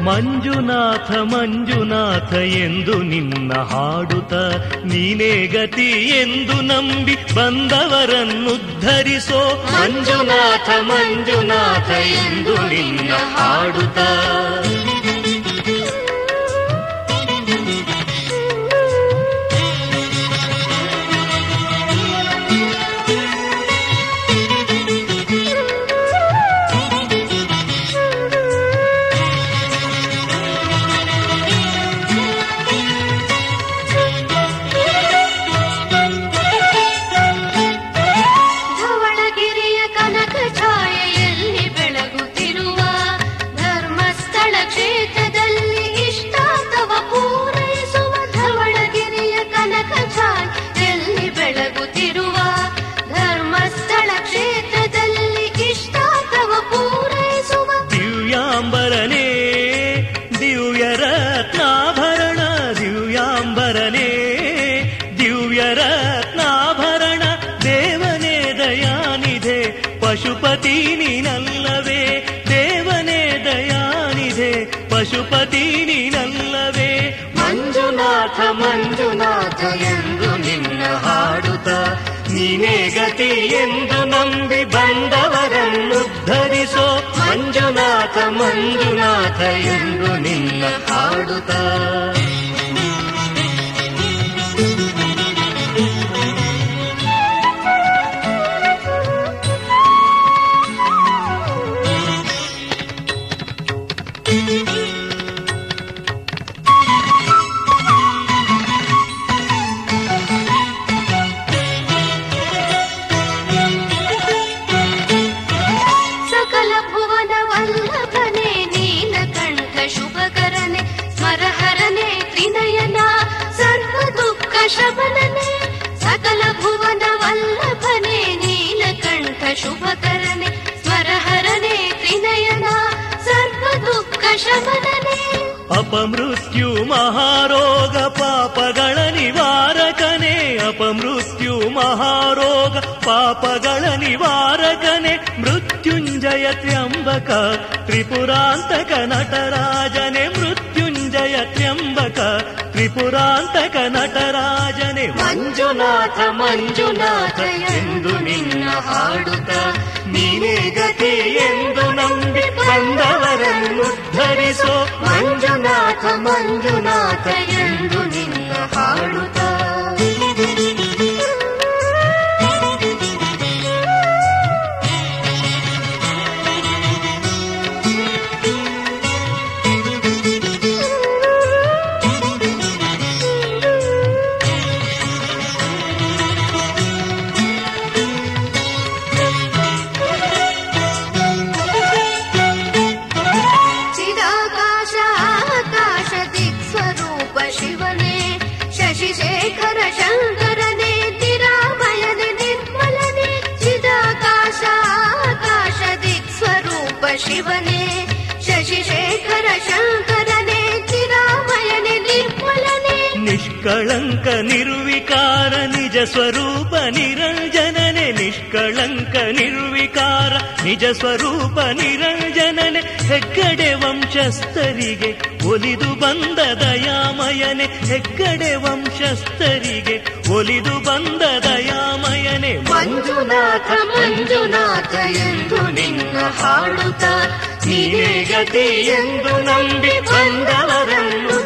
ಮಂಜುನಾಥ ಮಂಜುನಾಥ ಎಂದು ನಿನ್ನ ಹಾಡುತ್ತ ನೀನೇ ಗತಿ ಎಂದು ನಂಬಿ ಬಂದವರನ್ನುದ್ಧರಿಸೋ ಮಂಜುನಾಥ ಮಂಜುನಾಥ ಎಂದು ನಿನ್ನ ಹಾಡುತ್ತ ಧವಳಗಿರಿಯ ಕನಕ ಛಾಯೆಯಲ್ಲಿ ಬೆಳಗುತ್ತಿರುವ ಧರ್ಮಸ್ಥಳ ಕ್ಷೇತ್ರದಲ್ಲಿ ಇಷ್ಟಾರ್ಥವ ಪೂರೈಸುವ ಧವಳಗಿರಿಯ ಕನಕ ಛಾಯೆಯಲ್ಲಿ ಬೆಳಗುತ್ತಿರುವ ಧರ್ಮಸ್ಥಳ ಕ್ಷೇತ್ರದಲ್ಲಿ ಇಷ್ಟಾರ್ಥವ ಪೂರೈಸುವ ದಿವ್ಯಾಂಬರನೇ ದಿವ್ಯ ರತ್ನಾಭರಣ ದಿವ್ಯಾಂಬರನೇ ದಿವ್ಯ ರತ್ನಾಭರಣ ದೇವನೇ ದಯಾನಿಧೆ ಪಶುಪತಿ ನೀನಲ್ಲವೇ ದೇವನೇ ದಯಾನಿಧೆ ಪಶುಪತಿ ನೀನಲ್ಲವೇ ಮಂಜುನಾಥ ಮಂಜುನಾಥ ಎಂದು ನಿನ್ನ ಹಾಡುತ್ತ ನೀನೇ ಗತಿ ಎಂದು ನಂಬಿ ಬಂದವರನ್ನುದ್ಧರಿಸೋ ಮಂಜುನಾಥ ಮಂಜುನಾಥ ಎಂದು ನಿನ್ನ ಹಾಡುತ್ತ ಸಕಲ ಭುವನ ವಲ್ಲಭನೆ ನೀಲಕಂಠ ಶುಭಕರನೆ ಸ್ಮರಹರನೆ ತ್ರಿನಯನ ಸರ್ವ ದುಃಖ ಶಮನನೆ ಸಕಲ ಭುವನ ವಲ್ಲಭನೆ ನೀಲಕಂಠ ಶುಭಕರನೆ ಸ್ಮರಹರನೆ ತ್ರಿನಯನ ಸರ್ವ ದುಃಖ ಶಮನನೆ ಅಪಮೃತ್ಯು ಮಹಾರೋಗ ಪಾಪಗಳ ನಿವಾರಕನೇ ಅಪಮೃತ್ಯು ಮಹಾರೋಗ ಪಾಪಗಳ ನಿವಾರಕನೇ ಮೃತ್ಯುಂಜಯ ತ್ರ್ಯಂಬಕ ತ್ರಿಪುರಾಂತಕ ನಟರಾಜನೆ ಮೃತ್ಯುಂಜಯ ತ್ರ್ಯಂಬಕ ತ್ರಿಪುರಾಂತಕ ನಟರಾಜನೆ ಮಂಜುನಾಥ ಮಂಜುನಾಥ ಎಂದು ನಿನ್ನ ಹಾಡುತ್ತ ನೀನೇ ಗತಿ ಎಂದು ನಂಬಿ ಬಂದವರನ್ನು ಧರಿಸೋ ಮಂಜುನಾಥ ಮಂಜುನಾಥ ಎಂದು ನಿನ್ನ ಹಾಡುತ್ತ ಚಿದಾಕಾಶ ಆಕಾಶ ದಿಕ್ಸ್ವರೂಪ ಶಿವನೇ ಶಶಿಶೇಖರ ಶಂಕರನೇ ತಿರಾಮಯನೆ ನಿರ್ಮಲನೆ ಚಿದಾಕಾಶ ಆಕಾಶ ದಿಕ್ಸ್ವರೂಪ ಶಿವನೇ ಶಶಿಶೇಖರ ಶಂಕರನೇ ತಿರಾಮಯನೆ ನಿರ್ಮಲನೆ ನಿಷ್ಕಳಂಕ ನಿರ್ವಿಕಾರ ನಿಜ ಸ್ವರೂಪ ನಿರಂಜನನೆ ನಿಷ್ಕಳಂಕ ನಿರ್ವಿಕಾರ ನಿಜ ಸ್ವರೂಪ ನಿರಂಜನನೆ ಹೆಗ್ಗಡೆ ವಂಶಸ್ಥರಿಗೆ ಒಲಿದು ಬಂದ ದಯಾಮಯನೆ ಹೆಗ್ಗಡೆ ವಂಶಸ್ಥರಿಗೆ ಒಲಿದು ಬಂದ ದಯಾಮಯನೆ ಮಂಜುನಾಥ ಮಂಜುನಾಥ ಎಂದು ನಿನ್ನ ಹಾಡುತ್ತ ನೀನೇ ಗತಿ ಎಂದು ನಂಬಿ ಬಂದವರನ್ನು